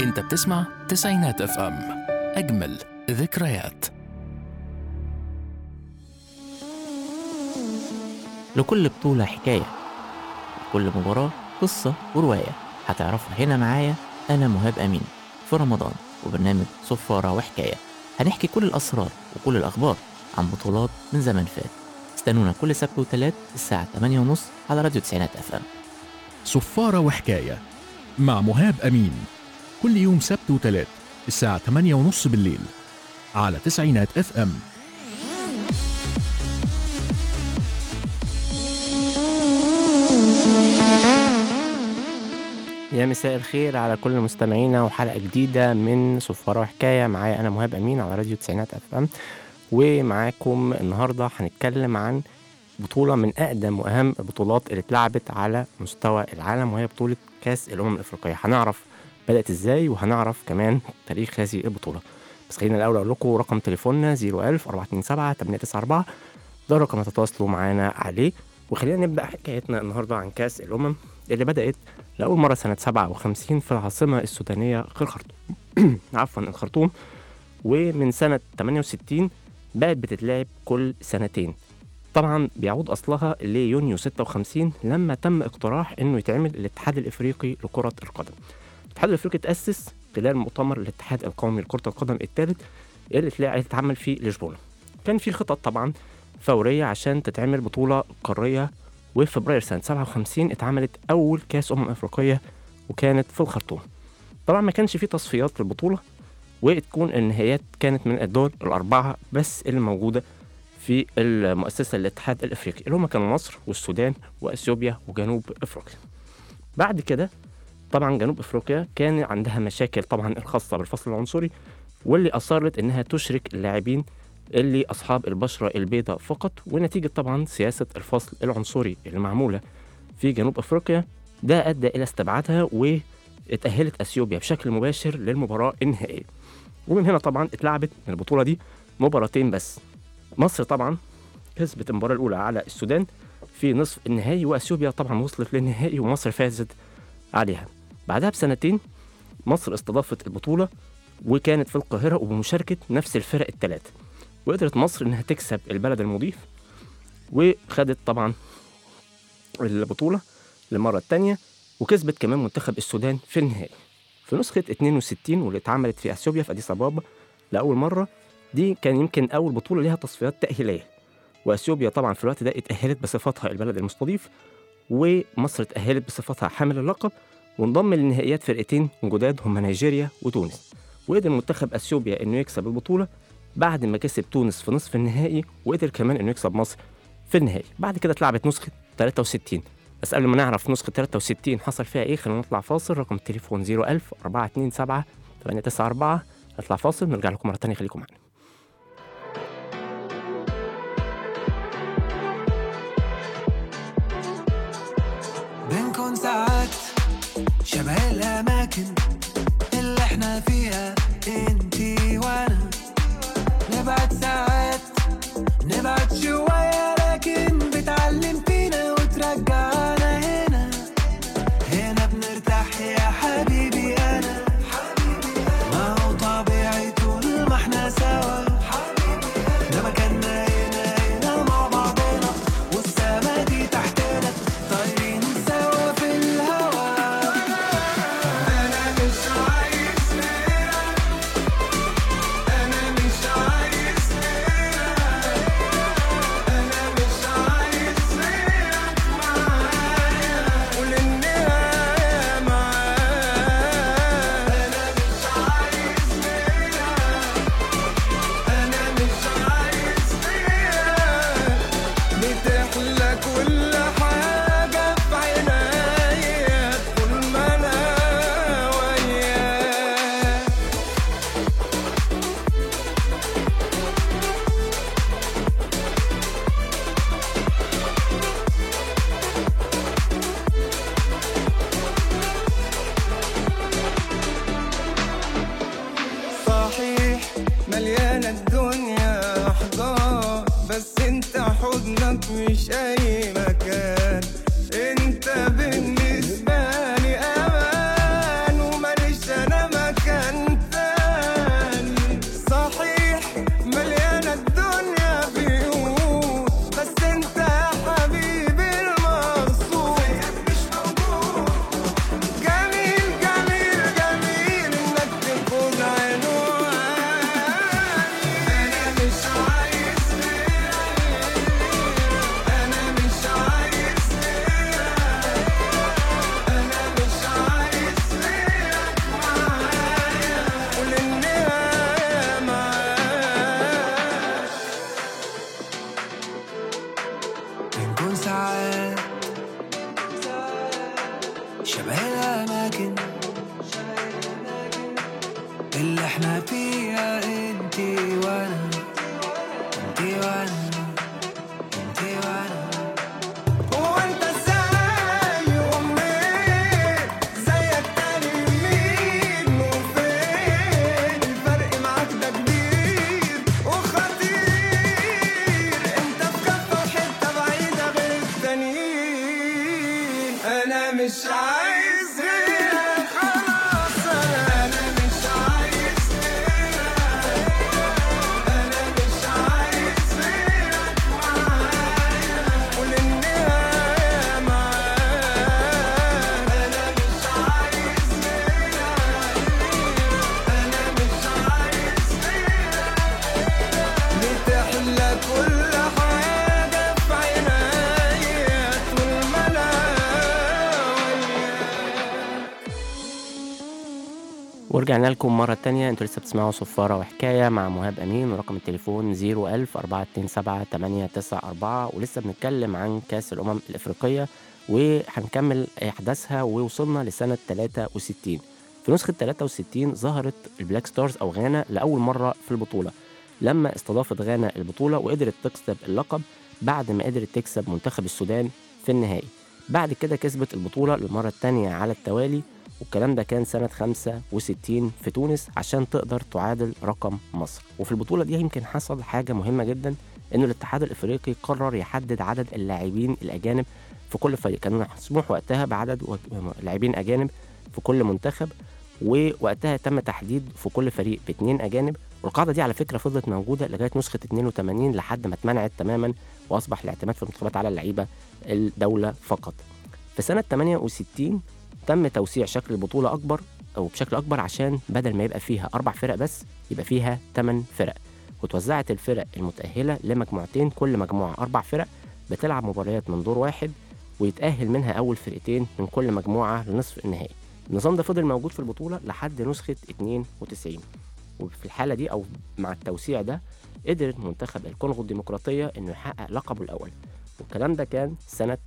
انت بتسمع تسعينات اف ام اجمل ذكريات لكل بطولة حكاية لكل مباراة قصة ورواية هتعرفها هنا معايا أنا مهاب أمين في رمضان وبرنامج صفارة وحكاية هنحكي كل الأسرار وكل الأخبار عن بطولات من زمن فات استنونا كل سبت وتلات الساعة 8:30 على راديو تسعينات أف أم صفارة وحكاية مع مهاب أمين كل يوم سبت وتلات الساعة 8:30 بالليل على تسعينات اف ام يا مساء الخير على كل مستمعينا وحلقة جديدة من صفارة وحكاية معايا أنا مهاب أمين على راديو تسعينات أف أم ومعاكم النهاردة هنتكلم عن بطولة من أقدم وأهم البطولات اللي اتلعبت على مستوى العالم وهي بطولة كأس الأمم الأفريقية هنعرف بدأت إزاي وهنعرف كمان تاريخ هذه البطولة بس خلينا الأول أقول لكم رقم تليفوننا 01000 427 894 ده الرقم اللي تتواصلوا معانا عليه وخلينا نبدأ حكايتنا النهاردة عن كأس الأمم اللي بدأت لأول مرة سنة 57 في العاصمة السودانية الخرطوم عفوا الخرطوم ومن سنة 68 بقت بتتلعب كل سنتين طبعا بيعود أصلها ليونيو 56 لما تم اقتراح إنه يتعمل الاتحاد الإفريقي لكرة القدم الاتحاد الإفريقي تأسس خلال مؤتمر الاتحاد القومي لكرة القدم الثالث اللي اتلع- اتعمل في لشبونة كان في خطط طبعا فورية عشان تتعمل بطولة قارية وفي فبراير سنة 57 اتعملت أول كأس أمم أفريقية وكانت في الخرطوم طبعا ما كانش في تصفيات للبطولة وتكون النهايات كانت من الدول الأربعة بس اللي موجودة في المؤسسة الاتحاد الأفريقي اللي هم كانوا مصر والسودان وأثيوبيا وجنوب أفريقيا بعد كده طبعا جنوب أفريقيا كان عندها مشاكل طبعا الخاصة بالفصل العنصري واللي أصرت إنها تشرك اللاعبين اللي أصحاب البشرة البيضاء فقط ونتيجة طبعا سياسة الفصل العنصري اللي معمولة في جنوب أفريقيا ده أدى إلى استبعادها واتأهلت أثيوبيا بشكل مباشر للمباراة النهائية ومن هنا طبعا اتلعبت من البطولة دي مباراتين بس مصر طبعا كسبت المباراة الأولى على السودان في نصف النهائي وأثيوبيا طبعا وصلت للنهائي ومصر فازت عليها بعدها بسنتين مصر استضافت البطولة وكانت في القاهرة وبمشاركة نفس الفرق الثلاث وقدرت مصر إنها تكسب البلد المضيف وخدت طبعا البطولة للمرة الثانية وكسبت كمان منتخب السودان في النهائي في نسخة 62 واللي اتعملت في اثيوبيا في اديس ابابا لأول مرة دي كان يمكن أول بطولة ليها تصفيات تأهيلية وأثيوبيا طبعا في الوقت ده اتأهلت بصفتها البلد المستضيف ومصر اتأهلت بصفتها حامل اللقب وانضم للنهائيات فرقتين جداد هم نيجيريا وتونس وقدر منتخب اثيوبيا انه يكسب البطولة بعد ما كسب تونس في نصف النهائي وقدر كمان انه يكسب مصر في النهائي بعد كده اتلعبت نسخة 63 بس قبل ما نعرف نسخة 63 حصل فيها ايه خلينا نطلع فاصل رقم التليفون 01000 427 894 نطلع فاصل نرجع لكم مرة تانية خليكم معانا بنكون ساعات شبه الأماكن اللي احنا فيها انتي وانا نبعد ساعات نبعد شوية لكن بتعلم فينا وترجعنا هنا هنا بنرتاح يا حبيبي أنا ما هو طبيعي طول ما احنا سوا ده مكاننا هنا هنا مع بعضنا والسما دي تحتنا طايرين سوا في الهوا انا مش عايز غيرك انا مش عايز غيرك انا مش عايز غيرك معايا وللنهاية معايا انا مش عايز غيرك انا مش عايز غيرك بتحلى كل حاجة في عناية طول ما أنا وياك صحيح مليانة الدنيا أحضان بس انت حضنك مش أي مكان انت بالنسبة لي أمان وماليش أنا مكان شبه الأماكن اللي احنا فيها انتي وانا انتي وانا انتي وانا هو انت ازاي ومنين زيك تاني مين وفين الفرق معاك ده كبير وخطير انت في كفة وحتة بعيدة غير التانيين انا مش عايز غيرك خلاص انا مش عايز غيرك انا مش عايز غيرك معايا وللنهاية معاك انا مش عايز غيرك انا مش عايز غيرك بتحلى كل حاجة في عينيا طول ما انا وياك ورجعنا لكم مرة تانية انتوا لسه بتسمعوا صفارة وحكاية مع مهاب أمين ورقم التليفون 01000 427 894 ولسه بنتكلم عن كأس الأمم الإفريقية وهنكمل أحداثها ووصلنا لسنة 63 في نسخة 63 ظهرت البلاك ستارز أو غانا لأول مرة في البطولة لما استضافت غانا البطولة وقدرت تكسب اللقب بعد ما قدرت تكسب منتخب السودان في النهائي بعد كده كسبت البطولة للمرة التانية على التوالي والكلام ده كان سنة 65 في تونس عشان تقدر تعادل رقم مصر وفي البطولة دي يمكن حصل حاجة مهمة جدا إنه الاتحاد الإفريقي قرر يحدد عدد اللاعبين الأجانب في كل فريق كان مسموح وقتها بعدد و- لاعبين أجانب في كل منتخب ووقتها تم تحديد في كل فريق باثنين أجانب والقاعدة دي على فكرة فضلت موجودة لغاية نسخة 82 لحد ما اتمنعت تماما وأصبح الاعتماد في المنتخبات على اللعيبة الدولة فقط في سنة 68 تم توسيع شكل البطولة أكبر أو بشكل أكبر عشان بدل ما يبقى فيها أربع فرق بس يبقى فيها ثمان فرق وتوزعت الفرق المتأهلة لمجموعتين كل مجموعة أربع فرق بتلعب مباريات من دور واحد ويتأهل منها أول فرقتين من كل مجموعة لنصف النهائي النظام ده فضل موجود في البطولة لحد نسخة 92 وفي الحالة دي أو مع التوسيع ده قدر منتخب الكونغو الديمقراطية إنه يحقق لقبه الأول والكلام ده كان سنة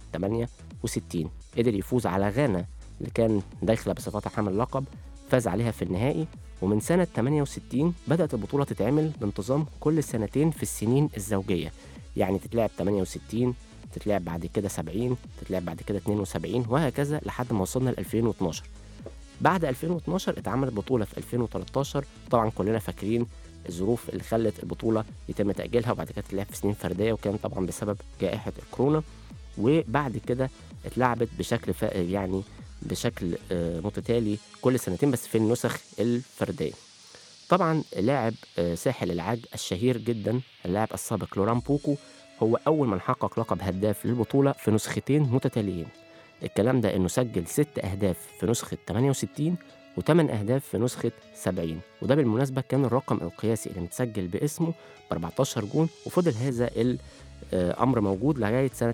68 قدر يفوز على غانا اللي كان داخله بصفتها حامل لقب فاز عليها في النهائي ومن سنة 68 بدأت البطولة تتعمل بانتظام كل سنتين في السنين الزوجية يعني تتلعب 68 تتلعب بعد كده 70 تتلعب بعد كده 72 وهكذا لحد ما وصلنا ل 2012 بعد 2012 اتعملت بطولة في 2013 طبعا كلنا فاكرين الظروف اللي خلت البطولة يتم تأجيلها وبعد كده تتلعب في سنين فردية وكان طبعا بسبب جائحة الكورونا وبعد كده اتلعبت بشكل ف... يعني بشكل آه، متتالي كل سنتين بس في النسخ الفردية طبعا لاعب آه، ساحل العاج الشهير جدا اللاعب السابق لوران بوكو هو أول من حقق لقب هداف للبطولة في نسختين متتاليين الكلام ده إنه سجل ست أهداف في نسخة 68 وثمان أهداف في نسخة 70 وده بالمناسبة كان الرقم القياسي اللي متسجل باسمه ب 14 جون وفضل هذا الأمر موجود لغاية سنة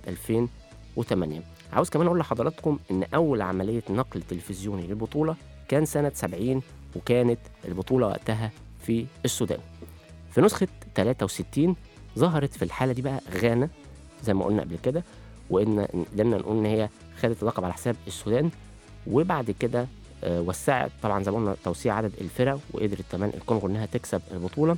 2008 عاوز كمان أقول لحضراتكم إن أول عملية نقل تلفزيوني للبطولة كان سنة 70 وكانت البطولة وقتها في السودان في نسخة 63 ظهرت في الحالة دي بقى غانا زي ما قلنا قبل كده وإن قدرنا نقول إن هي خدت اللقب على حساب السودان وبعد كده آه، وسعت طبعا زي ما قلنا توسيع عدد الفرق وقدرت كمان الكونغو إنها تكسب البطولة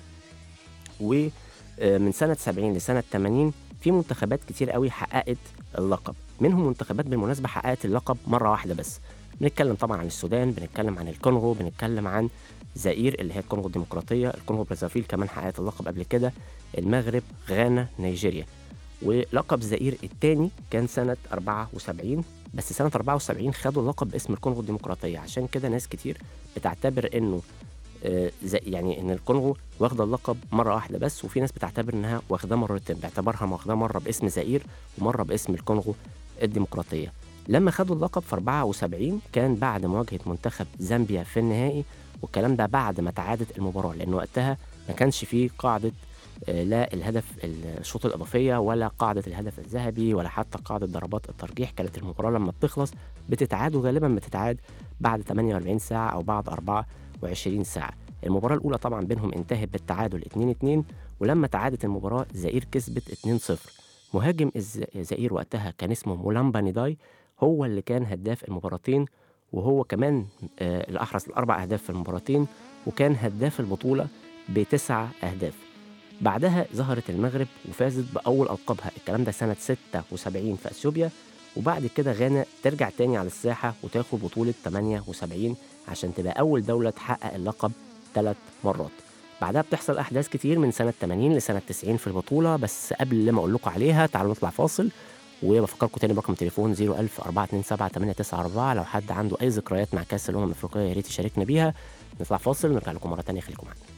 ومن سنة 70 لسنة 80 في منتخبات كتير قوي حققت اللقب منهم منتخبات بالمناسبة حققت اللقب مرة واحدة بس بنتكلم طبعا عن السودان بنتكلم عن الكونغو بنتكلم عن زئير اللي هي الكونغو الديمقراطية الكونغو برازافيل كمان حققت اللقب قبل كده المغرب غانا نيجيريا ولقب زئير التاني كان سنة 74 بس سنة 74 خدوا اللقب باسم الكونغو الديمقراطية عشان كده ناس كتير بتعتبر انه آه، زي يعني ان الكونغو واخده اللقب مره واحده بس وفي ناس بتعتبر انها واخداه مرتين باعتبارها واخداه مره باسم زئير ومره باسم الكونغو الديمقراطيه لما خدوا اللقب في 74 كان بعد مواجهه منتخب زامبيا في النهائي والكلام ده بعد ما تعادت المباراه لان وقتها ما كانش فيه قاعده آه، لا الهدف الشوط الاضافيه ولا قاعده الهدف الذهبي ولا حتى قاعده ضربات الترجيح كانت المباراه لما بتخلص بتتعاد وغالبا بتتعاد بعد 48 ساعه او بعد 24 ساعه المباراه الاولى طبعا بينهم انتهت بالتعادل 2-2 ولما تعادت المباراه زئير كسبت 2-0 مهاجم الز- زئير وقتها كان اسمه مولامبا نيداي هو اللي كان هداف المباراتين وهو كمان آه، اللي أحرز الأربع أهداف في المباراتين وكان هداف البطولة بتسع أهداف بعدها ظهرت المغرب وفازت بأول ألقابها الكلام ده سنة 76 في أثيوبيا وبعد كده غانا ترجع تاني على الساحة وتاخد بطولة 78 عشان تبقى أول دولة تحقق اللقب ثلاث مرات بعدها بتحصل أحداث كتير من سنة 80 لسنة 90 في البطولة بس قبل ما أقول لكم عليها تعالوا نطلع فاصل وبفكركم تاني برقم تليفون 01000 427 894 لو حد عنده أي ذكريات مع كأس الأمم الأفريقية يا ريت يشاركنا بيها نطلع فاصل ونرجع لكم مرة تانية خليكم معانا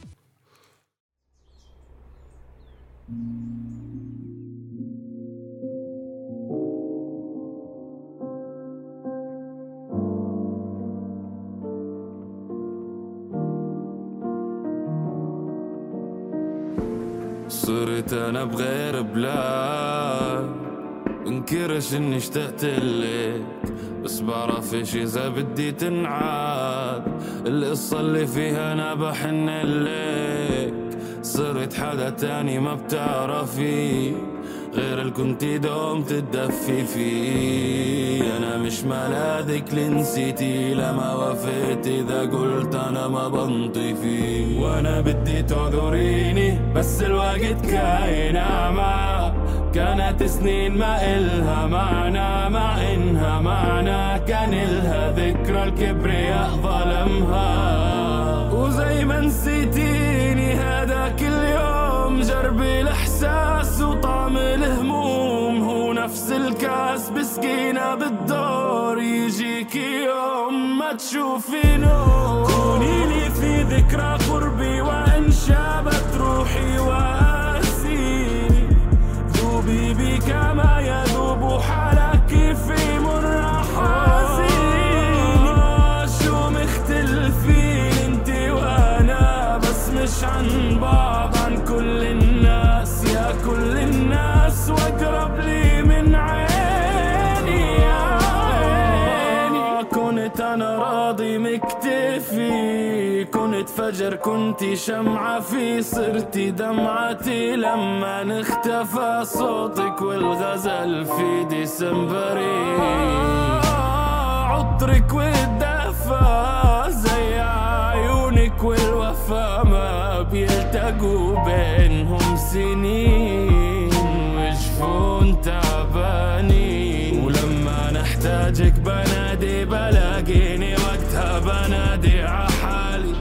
صرت انا بغير بلاد انكرش اني اشتقت لك بس بعرفش اذا بدي تنعاد القصة اللي فيها انا بحن لك صرت حدا تاني ما بتعرفي غير اللي كنتي دوم تتدفي فيه انا مش ملاذك اللي نسيتي لما وفيت اذا قلت انا ما بنطي فيه وانا بدي تعذريني بس الوقت كاين اعمى كانت سنين ما إلها معنى مع إنها معنى كان إلها ذكرى الكبرياء ظلمها وزي ما نسيتيني هذاك اليوم جربي الإحساس وطعم الهموم هو نفس الكاس بسكينة بالدور يجيك يوم ما تشوفي نور كوني لي في ذكرى قربي وإن شابت روحي وأسيني ذوبي بي كما يذوب حالك في مر حزيني شو مختلفين انت وانا بس مش عن بعض عن كل الناس يا كل الناس واقرب لي من عيني يا عيني كنت انا راضي مكتفي كنت فجر كنت شمعة في صرتي دمعتي لما اختفى صوتك والغزل في ديسمبري عطرك والدفا زي عيونك والوفا ما بيلتقوا بينهم سنين وجفون تعبانين ولما نحتاجك بنادي بلاقيني وقتها بنادي عحالي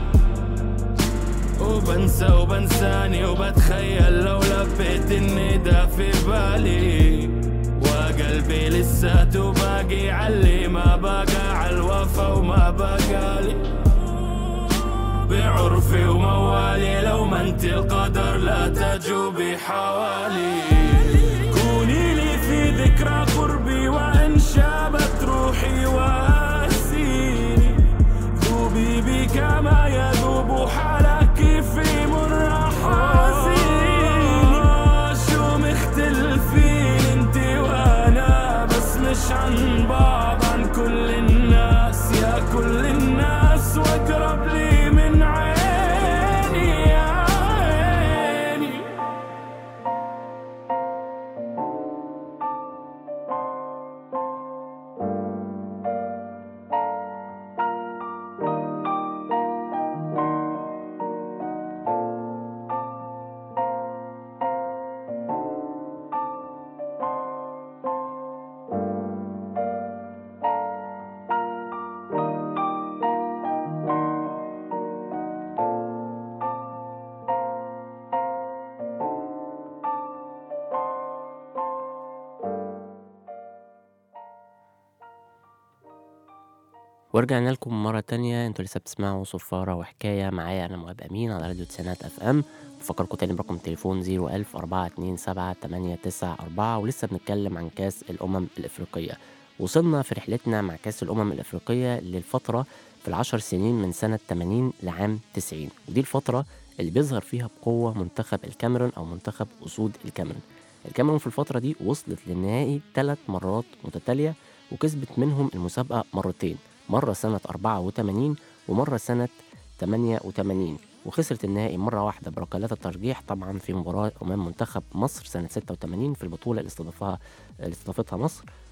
وبنسى وبنساني وبتخيل لو لبيت الندى في بالي وقلبي لساته باقي علي ما بقى عالوفا وما بقالي بعرفي وموالي لو ما انت القدر لا تجوبي حوالي كوني لي في ذكرى قربي وان شابت روحي واسيني ذوبي بي كما يذوب حالك في مر حزيني شو مختلفين انت وانا بس مش عن بعض عن كل الناس يا كل الناس واقرب لي من عيني يا عيني ورجعنا لكم مرة تانية انتوا لسه بتسمعوا صفارة وحكاية معايا أنا مهاب أمين على راديو تسعينات أف أم بفكركم تاني برقم التليفون زيرو ألف أربعة اتنين سبعة تمانية تسعة أربعة ولسه بنتكلم عن كأس الأمم الإفريقية وصلنا في رحلتنا مع كأس الأمم الإفريقية للفترة في العشر سنين من سنة 80 لعام 90 ودي الفترة اللي بيظهر فيها بقوة منتخب الكاميرون أو منتخب أسود الكاميرون الكاميرون في الفترة دي وصلت للنهائي ثلاث مرات متتالية وكسبت منهم المسابقة مرتين مرة سنة 84 ومرة سنة 88 وخسرت النهائي مرة واحدة بركلات الترجيح طبعا في مباراة أمام منتخب مصر سنة 86 في البطولة اللي استضافها اللي استضافتها مصر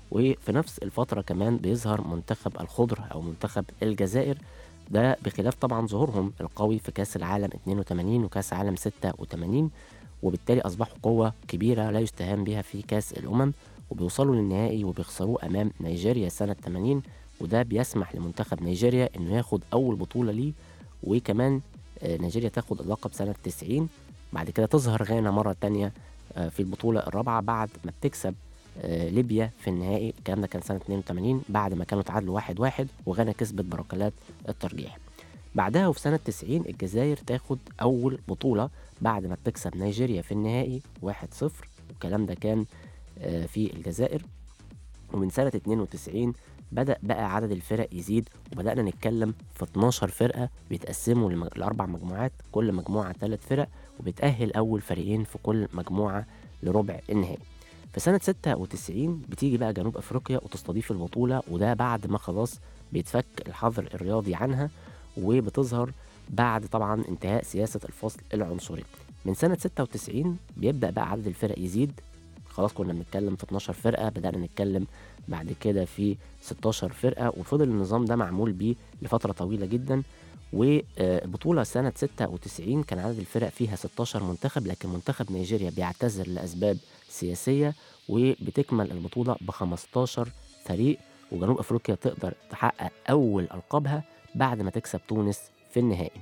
وفي نفس الفترة كمان بيظهر منتخب الخضر أو منتخب الجزائر ده بخلاف طبعا ظهورهم القوي في كأس العالم 82 وكأس العالم 86 وبالتالي أصبحوا قوة كبيرة لا يستهان بها في كأس الأمم وبيوصلوا للنهائي وبيخسروه أمام نيجيريا سنة 80 وده بيسمح لمنتخب نيجيريا إنه ياخد أول بطولة ليه وكمان آه، نيجيريا تاخد اللقب سنة 90 بعد كده تظهر غانا مرة تانية آه، في البطولة الرابعة بعد ما بتكسب آه، ليبيا في النهائي الكلام ده كان سنة 82 بعد ما كانوا تعادلوا واحد واحد وغانا كسبت بركلات الترجيح بعدها وفي سنة 90 الجزائر تاخد أول بطولة بعد ما بتكسب نيجيريا في النهائي 1-0 والكلام ده كان آه، في الجزائر ومن سنة 92 بدأ بقى عدد الفرق يزيد وبدأنا نتكلم في 12 فرقة بيتقسموا لم- لأربع مجموعات كل مجموعة ثلاث فرق وبتأهل أول فريقين في كل مجموعة لربع النهائي في سنة 96 بتيجي بقى جنوب أفريقيا وتستضيف البطولة وده بعد ما خلاص بيتفك الحظر الرياضي عنها وبتظهر بعد طبعا انتهاء سياسة الفصل العنصري من سنة 96 بيبدأ بقى عدد الفرق يزيد خلاص كنا بنتكلم في 12 فرقة بدأنا نتكلم بعد كده في 16 فرقة وفضل النظام ده معمول بيه لفترة طويلة جدا والبطولة سنة 96 كان عدد الفرق فيها 16 منتخب لكن منتخب نيجيريا بيعتذر لأسباب سياسية وبتكمل البطولة ب 15 فريق وجنوب أفريقيا تقدر تحقق أول ألقابها بعد ما تكسب تونس في النهائي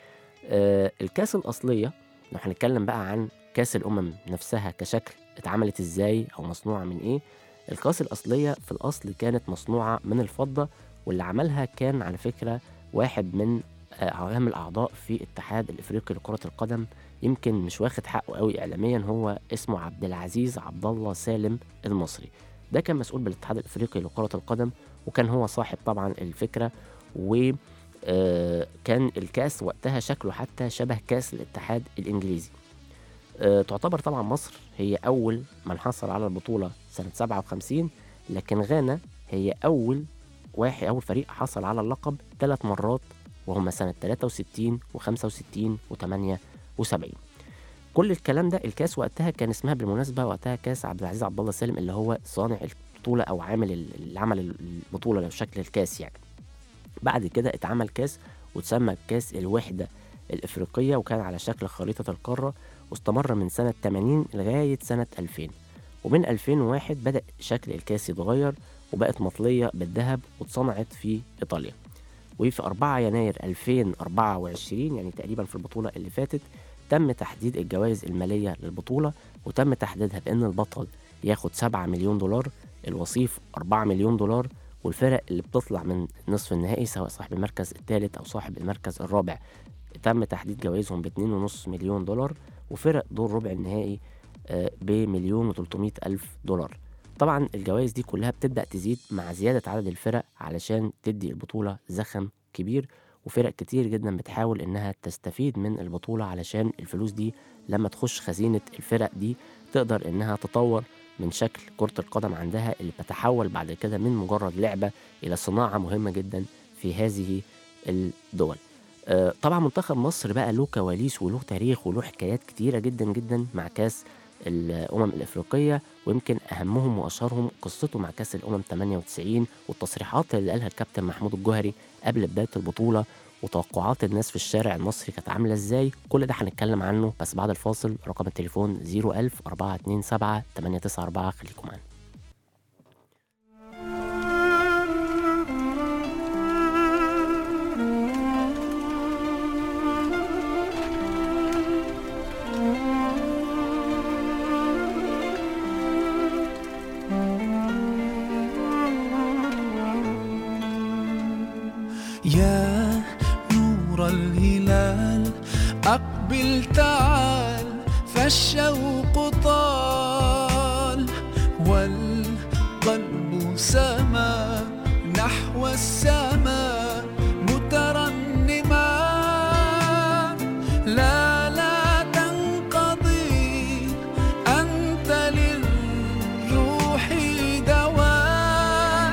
آه، الكاس الأصلية لو هنتكلم بقى عن كاس الأمم نفسها كشكل اتعملت ازاي أو مصنوعة من ايه الكاس الأصلية في الأصل كانت مصنوعة من الفضة واللي عملها كان على فكرة واحد من آه، أهم الأعضاء في الاتحاد الإفريقي لكرة القدم يمكن مش واخد حقه قوي إعلاميا هو اسمه عبد العزيز عبد الله سالم المصري ده كان مسؤول بالاتحاد الإفريقي لكرة القدم وكان هو صاحب طبعا الفكرة و آه، كان الكاس وقتها شكله حتى شبه كاس الاتحاد الإنجليزي آه، تعتبر طبعا مصر هي أول من حصل على البطولة سنة 57 لكن غانا هي أول واحد أول فريق حصل على اللقب ثلاث مرات وهم سنة 63 و65 و78 كل الكلام ده الكاس وقتها كان اسمها بالمناسبة وقتها كاس عبد العزيز عبد الله سالم اللي هو صانع البطولة أو عامل ال- اللي عمل البطولة بشكل الكاس يعني بعد كده اتعمل كاس وتسمى كاس الوحدة الإفريقية وكان على شكل خريطة القارة واستمر من سنة 80 لغاية سنة 2000 ومن 2001 بدأ شكل الكاس يتغير وبقت مطلية بالذهب واتصنعت في إيطاليا وفي 4 يناير 2024 يعني تقريبا في البطولة اللي فاتت تم تحديد الجوائز المالية للبطولة وتم تحديدها بأن البطل ياخد 7 مليون دولار الوصيف 4 مليون دولار والفرق اللي بتطلع من نصف النهائي سواء صاحب المركز الثالث أو صاحب المركز الرابع تم تحديد جوائزهم ب 2.5 مليون دولار وفرق دور ربع النهائي بمليون و300 ألف دولار طبعا الجوائز دي كلها بتبدأ تزيد مع زيادة عدد الفرق علشان تدي البطولة زخم كبير وفرق كتير جدا بتحاول انها تستفيد من البطولة علشان الفلوس دي لما تخش خزينة الفرق دي تقدر انها تطور من شكل كرة القدم عندها اللي بتتحول بعد كده من مجرد لعبة إلى صناعة مهمة جدا في هذه الدول آه، طبعا منتخب مصر بقى له كواليس وله تاريخ وله حكايات كتيرة جدا جدا مع كاس الأمم الإفريقية ويمكن أهمهم وأشهرهم قصته مع كاس الأمم 98 والتصريحات اللي قالها الكابتن محمود الجوهري قبل بداية البطولة وتوقعات الناس في الشارع المصري كانت عاملة ازاي كل ده هنتكلم عنه بس بعد الفاصل رقم التليفون 01000 427 894 خليكم معانا يا نور الهلال أقبل تعال فالشوق طال والقلب سما نحو السماء مترنما لا لا تنقضي أنت للروح دواء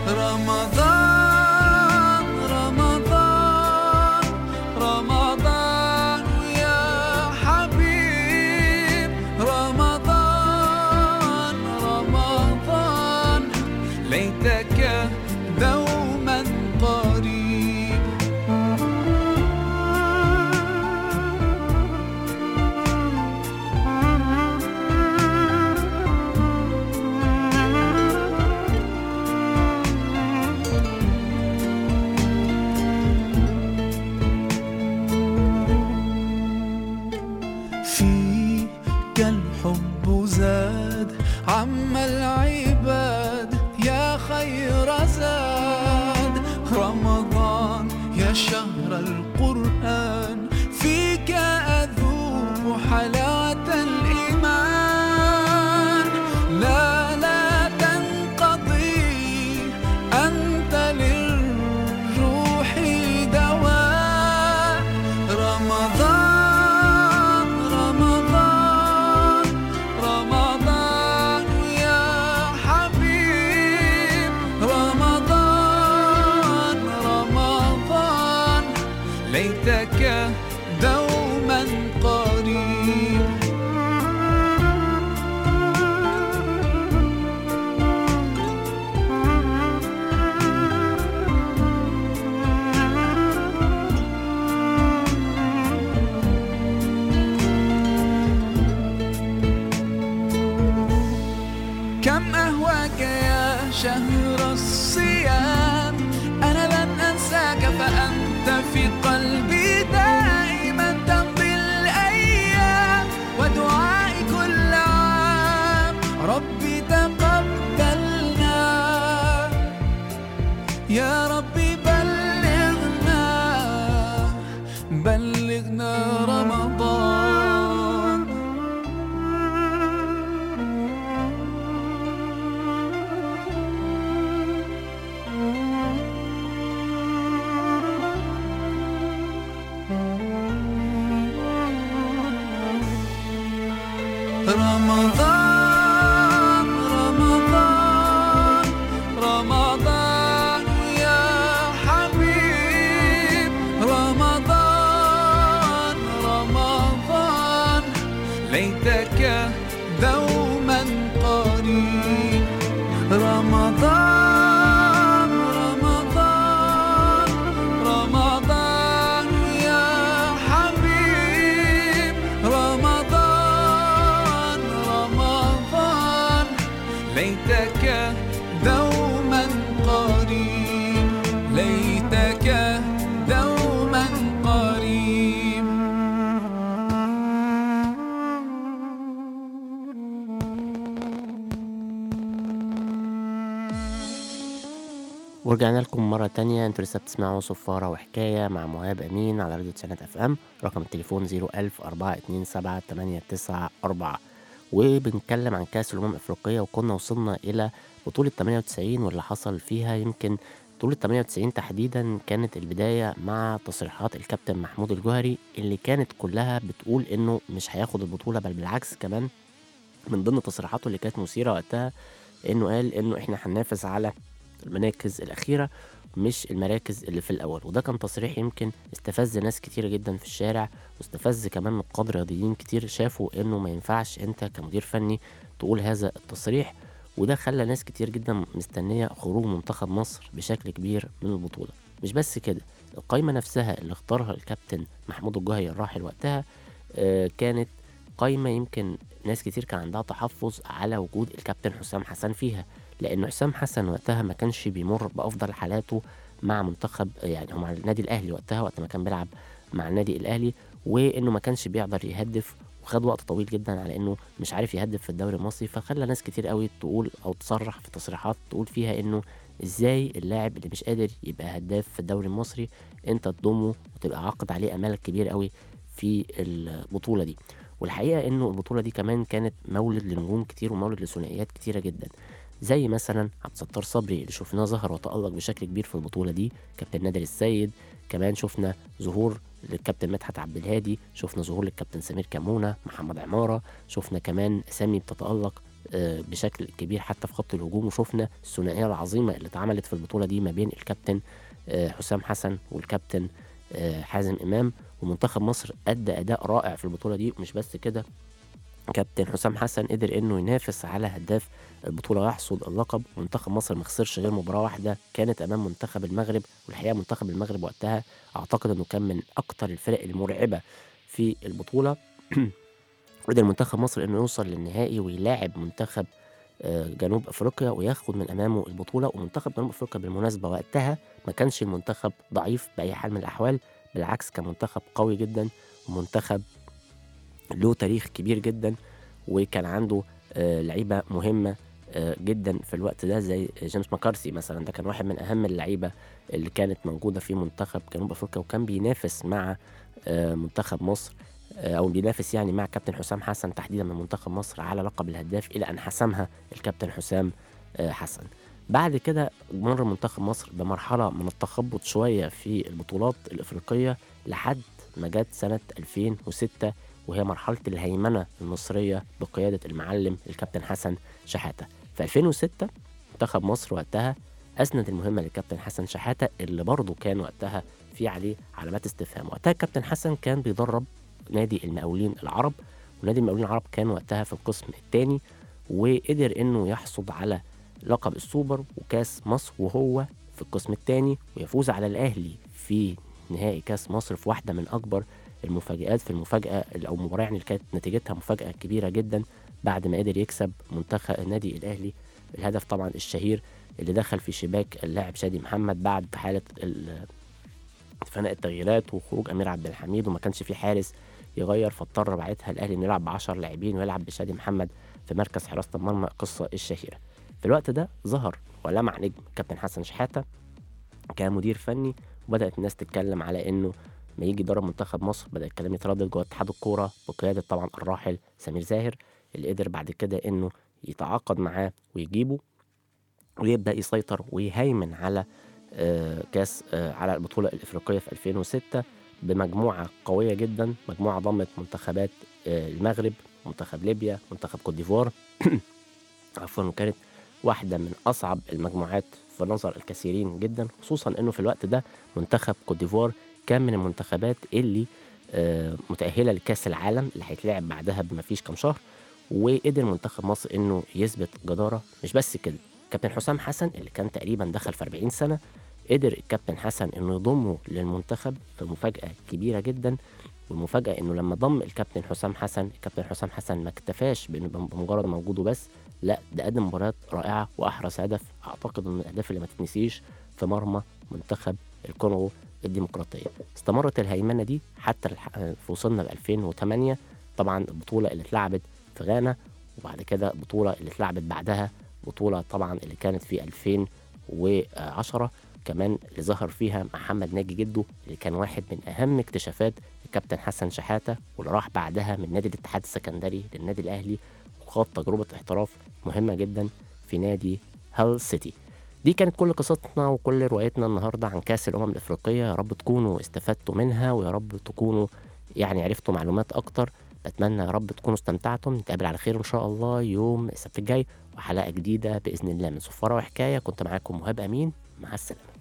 رمضان رمضان رمضان يا حبيب رمضان رمضان وزاد رمضان يا شهر القرآن فيك أذوق حلاوة الإيمان لا لا تنقضي أنت للروح دواء رمضان رمضان رمضان يا حبيب رمضان رمضان ليتك دوما قريب كم أهواك يا شهر الصيام أنا لن أنساك فأنت في قلبي دائما تمضي الأيام ودعائي كل عام ربي تقبلنا يا ربي بلغنا بلغنا رمضان رمضان رمضان رمضان يا حبيب رمضان رمضان ليتك دوما قريب رمضان رمضان رمضان يا حبيب رمضان رمضان ليتك دوما قريب ليتك دوما قريب ورجعنا لكم مرة تانية انتوا لسه بتسمعوا صفارة وحكاية مع مهاب أمين على راديو تسعينات اف ام رقم التليفون زيرو ألف أربعة اتنين سبعة تمانية تسعة أربعة وبنتكلم عن كأس الأمم الأفريقية وكنا وصلنا إلى بطولة 98 واللي حصل فيها يمكن بطولة 98 تحديدا كانت البداية مع تصريحات الكابتن محمود الجوهري اللي كانت كلها بتقول إنه مش هياخد البطولة بل بالعكس كمان من ضمن تصريحاته اللي كانت مثيرة وقتها إنه قال إنه إحنا هننافس على المراكز الأخيرة مش المراكز اللي في الأول وده كان تصريح يمكن استفز ناس كتيرة جدا في الشارع واستفز كمان نقاد رياضيين كتير شافوا إنه ما ينفعش أنت كمدير فني تقول هذا التصريح وده خلى ناس كتير جدا مستنية خروج منتخب مصر بشكل كبير من البطولة مش بس كده القايمة نفسها اللي اختارها الكابتن محمود الجوهري الراحل وقتها آه، كانت قايمة يمكن ناس كتير كان عندها تحفظ على وجود الكابتن حسام حسن فيها لأن حسام حسن وقتها ما كانش بيمر بأفضل حالاته مع منتخب يعني هو مع النادي الأهلي وقتها وقت ما كان بيلعب مع النادي الأهلي وإنه ما كانش بيقدر يهدف وخد وقت طويل جدا على إنه مش عارف يهدف في الدوري المصري فخلى ناس كتير قوي تقول أو تصرح في تصريحات تقول فيها إنه إزاي اللاعب اللي مش قادر يبقى هداف في الدوري المصري أنت تضمه وتبقى عاقد عليه أمال كبير قوي في البطولة دي والحقيقة إنه البطولة دي كمان كانت مولد لنجوم كتير ومولد لثنائيات كتيرة جدا زي مثلا عبد الستار صبري اللي شفناه ظهر وتألق بشكل كبير في البطولة دي كابتن نادر السيد كمان شفنا ظهور للكابتن مدحت عبد الهادي شفنا ظهور للكابتن سمير كمونة محمد عمارة شفنا كمان أسامي بتتألق آه، بشكل كبير حتى في خط الهجوم وشفنا الثنائية العظيمة اللي اتعملت في البطولة دي ما بين الكابتن آه، حسام حسن والكابتن آه، حازم إمام ومنتخب مصر أدى أداء رائع في البطولة دي مش بس كده كابتن حسام حسن قدر انه ينافس على هداف البطوله ويحصد اللقب ومنتخب مصر ما خسرش غير مباراه واحده كانت امام منتخب المغرب والحقيقه منتخب المغرب وقتها اعتقد انه كان من اكتر الفرق المرعبه في البطوله قدر منتخب مصر انه يوصل للنهائي ويلاعب منتخب آه، جنوب افريقيا وياخد من امامه البطوله ومنتخب جنوب افريقيا بالمناسبه وقتها ما كانش المنتخب ضعيف باي حال من الاحوال بالعكس كان منتخب قوي جدا ومنتخب له تاريخ كبير جدا وكان عنده آه، لعيبه مهمه آه، جدا في الوقت ده زي جيمس ماكارسي مثلا ده كان واحد من اهم اللعيبه اللي كانت موجوده في منتخب جنوب افريقيا وكان بينافس مع آه، منتخب مصر آه، او بينافس يعني مع كابتن حسام حسن تحديدا من منتخب مصر على لقب الهداف الى ان حسمها الكابتن حسام آه، حسن بعد كده مر منتخب مصر بمرحله من التخبط شويه في البطولات الافريقيه لحد ما جت سنه 2006 وهي مرحله الهيمنه المصريه بقياده المعلم الكابتن حسن شحاته في 2006 منتخب مصر وقتها اسند المهمه للكابتن حسن شحاته اللي برضه كان وقتها في عليه علامات استفهام وقتها الكابتن حسن كان بيدرب نادي المقاولين العرب ونادي المقاولين العرب كان وقتها في القسم الثاني وقدر انه يحصد على لقب السوبر وكاس مصر وهو في القسم الثاني ويفوز على الاهلي في نهائي كاس مصر في واحده من اكبر المفاجآت في المفاجاه او مباراه يعني اللي كانت نتيجتها مفاجاه كبيره جدا بعد ما قدر يكسب منتخب النادي الاهلي الهدف طبعا الشهير اللي دخل في شباك اللاعب شادي محمد بعد حاله ال- فناء التغييرات وخروج امير عبد الحميد وما كانش في حارس يغير فاضطر بعدها الاهلي انه يلعب ب 10 لاعبين ويلعب بشادي محمد في مركز حراسه المرمى القصه الشهيره في الوقت ده ظهر ولمع نجم كابتن حسن شحاته كمدير فني وبدات الناس تتكلم على انه ما يجي يدرب منتخب مصر بدا الكلام يتردد جوه اتحاد الكوره بقياده طبعا الراحل سمير زاهر اللي قدر بعد كده انه يتعاقد معاه ويجيبه ويبدا يسيطر ويهيمن على آه، كاس آه، على البطوله الافريقيه في 2006 بمجموعه قويه جدا مجموعه ضمت منتخبات آه، المغرب منتخب ليبيا منتخب كوت ديفوار عفوا وكانت واحده من اصعب المجموعات في نظر الكثيرين جدا خصوصا انه في الوقت ده منتخب كوت ديفوار كان من المنتخبات اللي آه، متاهله لكاس العالم اللي هيتلعب بعدها بمفيش كام شهر وقدر منتخب مصر انه يثبت جداره مش بس كده كابتن حسام حسن اللي كان تقريبا دخل في 40 سنه قدر الكابتن حسن انه يضمه للمنتخب في مفاجاه كبيره جدا والمفاجاه انه لما ضم الكابتن حسام حسن الكابتن حسام حسن ما اكتفاش بإنه بمجرد موجوده بس لا ده قدم مباريات رائعه واحرز هدف اعتقد من الاهداف اللي ما تتنسيش في مرمى منتخب الكونغو الديمقراطيه استمرت الهيمنه دي حتى الح- وصلنا ل 2008 طبعا البطوله اللي اتلعبت في غانا وبعد كده البطوله اللي اتلعبت بعدها بطوله طبعا اللي كانت في 2010 كمان اللي ظهر فيها محمد ناجي جده اللي كان واحد من اهم اكتشافات الكابتن حسن شحاته واللي راح بعدها من نادي الاتحاد السكندري للنادي الاهلي وخاض تجربه احتراف مهمه جدا في نادي هال سيتي دي كانت كل قصتنا وكل روايتنا النهارده عن كاس الامم الافريقيه يا رب تكونوا استفدتوا منها ويا رب تكونوا يعني عرفتوا معلومات اكتر بتمنى يا رب تكونوا استمتعتم نتقابل على خير ان شاء الله يوم السبت الجاي وحلقه جديده باذن الله من صفاره وحكايه كنت معاكم مهاب امين مع السلامه